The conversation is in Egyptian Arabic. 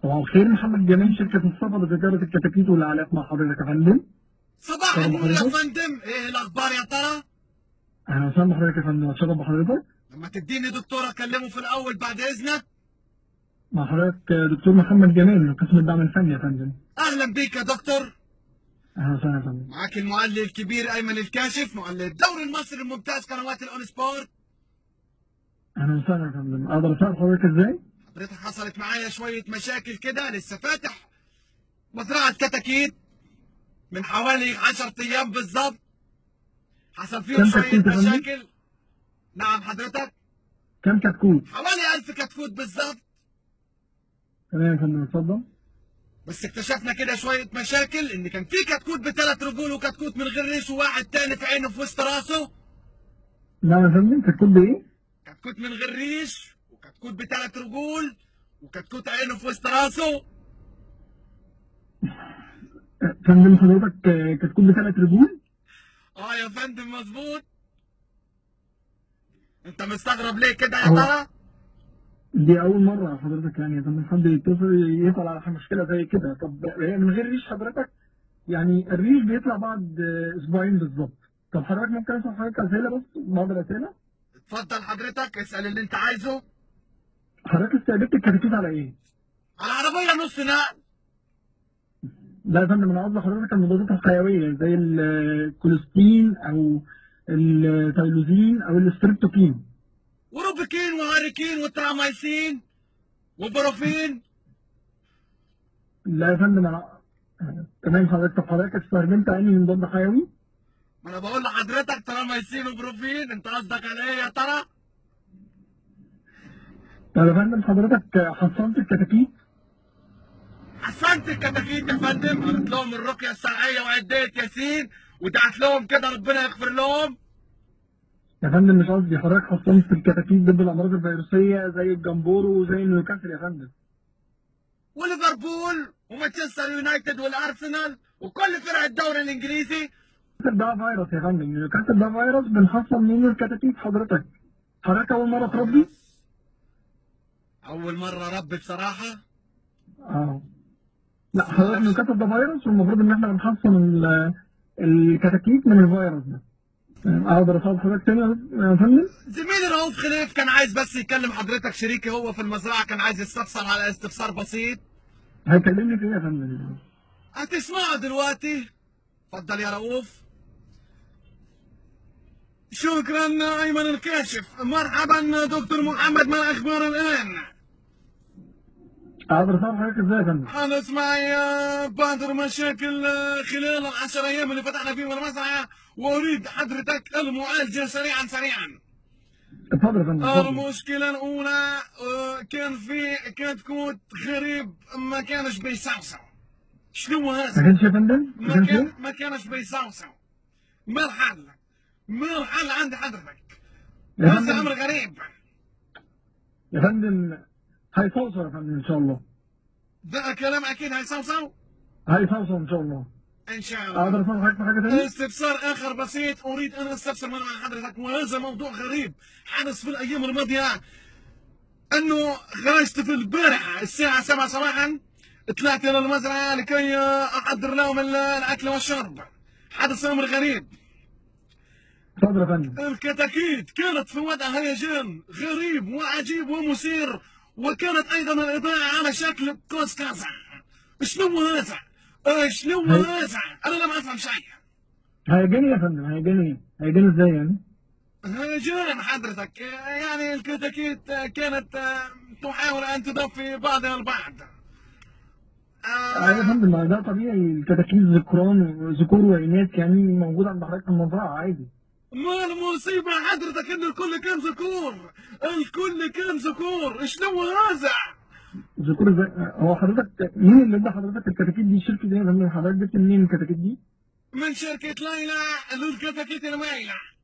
صباح الخير محمد جمال شركة السفر لتجارة الكتاكيت والعلاف مع حضرتك يا فندم صباح طبعا النور يا حضرتك. فندم ايه الاخبار يا ترى أهلا وسهلا بحضرتك يا فندم أتشرف بحضرتك لما تديني دكتور اكلمه في الاول بعد اذنك مع حضرتك دكتور محمد جمال من قسم الدعم الفني يا فندم اهلا بيك يا دكتور أهلا وسهلا يا فندم معاك المعلق الكبير ايمن الكاشف معلق الدوري المصري الممتاز قنوات الاون سبورت أهلا وسهلا يا فندم أقدر أساعد حضرتك إزاي؟ حضرتك حصلت معايا شويه مشاكل كده لسه فاتح مزرعه كتاكيت من حوالي 10 ايام بالظبط حصل فيهم كم شويه كتكوت يا فندم؟ مشاكل نعم حضرتك كم كتكوت؟ حوالي 1000 كتكوت بالظبط تمام يا فندم اتفضل بس اكتشفنا كده شوية مشاكل ان كان في كتكوت بثلاث رجول وكتكوت من غير ريش وواحد تاني في عينه في وسط راسه نعم يا فندم كتكوت بإيه؟ كتكوت من غير ريش وكتكوت بثلاث رجول وكتكوت عينه في وسط راسه أه، فندم حضرتك آه، كتكوت بثلاث رجول؟ اه يا فندم مظبوط انت مستغرب ليه كده يا هو- ترى دي أول مرة حضرتك يعني يا فندم حد يتصل يسأل على مشكلة زي كده طب هي من غير ريش حضرتك يعني الريش بيطلع بعد آه، أسبوعين بالظبط طب حضرتك ممكن أسأل حضرتك أسئلة بس بعض الأسئلة؟ اتفضل حضرتك اسأل اللي انت عايزه حضرتك استقبلت الكتاكيت على إيه؟ على عربية نص نقل لا يا فندم انا قصدي حضرتك المضادات الحيويه زي الكوليستين او التايلوزين او الاستريبتوكين وروبيكين وهاريكين وترامايسين وبروفين لا يا فندم انا تمام حضرتك طب حضرتك استخدمت انهي مضاد حيوي؟ ما انا بقول لحضرتك ترامايسين وبروفين انت قصدك على ايه يا ترى طب يا فندم حضرتك حصنت الكتاكيت؟ حسنت الكتاكيت يا فندم قريت لهم الرقيه الشرعيه وعديه ياسين ودعت لهم كده ربنا يغفر لهم يا فندم مش قصدي حضرتك حصنت الكتاكيت ضد الامراض الفيروسيه زي الجمبورو وزي نيوكاسل يا فندم وليفربول ومانشستر يونايتد والارسنال وكل فرق الدوري الانجليزي نيوكاسل ده فيروس يا فندم نيوكاسل ده فيروس بنحصن منه الكتاكيت حضرتك حضرتك اول مره تربي؟ اول مره ربي بصراحه اه لا حضرتك نيوكاسل ده فيروس والمفروض ان احنا بنحصن ال- الكتاكيت من الفيروس ده تمام، اقدر اساعد حضرتك تاني يا فندم؟ زميلي رؤوف خليف كان عايز بس يكلم حضرتك شريكي هو في المزرعه كان عايز يستفسر على استفسار بسيط هيكلمني في ايه يا فندم؟ هتسمعه دلوقتي اتفضل يا رؤوف شكرا ايمن الكاشف مرحبا دكتور محمد ما الاخبار الان اقدر اساعد حضرتك ازاي يا فندم؟ حدث معي آه، بعض المشاكل آه، خلال العشر ايام اللي فتحنا فيهم المزرعه واريد حضرتك المعالجه سريعا سريعا اتفضل يا فندم اتفضل المشكله الاولى آه، كان في كتكوت غريب ما كانش بيصوصو شنو ما هذا؟ كانش يا فندم؟ ما ما كانش كان ايه؟ ما كانش بيصوصو ما الحل؟ ما الحل عند حضرتك؟ يا هذا فندم امر غريب يا فندم هيصوصو يا فندم ان شاء الله ده كلام اكيد هيصوصو هيصوصو ان شاء الله ان شاء اقدر الله اساعد حضرتك في حاجه تانية؟ استفسار اخر بسيط اريد ان استفسر من حضرتك وهذا موضوع غريب حدث في الايام الماضيه انه خرجت في البارحه الساعه 7 صباحا طلعت الى المزرعه لكي احضر لهم ال- الاكل والشرب حدث امر غريب اتفضل يا فندم الكتاكيت كانت في وضع هيجان غريب وعجيب ومثير وكانت ايضا الاضاءه على شكل قوس قزح شنو هذا؟ آه، شنو هي- هذا؟ انا لم افهم شيء هيجاني يا فندم هيجاني هيجاني ازاي يعني؟ هجان حضرتك يعني الكتاكيت كانت تحاول ان تضفي بعضها البعض اه يا فندم ما ده طبيعي الكتاكيت ذكران ذكور واناث يعني موجود عند حضرتك في المزرعه عادي ما المصيبة حضرتك ان الكل كان ذكور الكل كان ذكور شنو هذا ذكور ازاي؟ هو حضرتك مين اللي ادى حضرتك الكتاكيت دي شركه ايه يا فندم حضرتك جبت منين الكتاكيت دي؟ من شركة ليلى للكتاكيت المايلة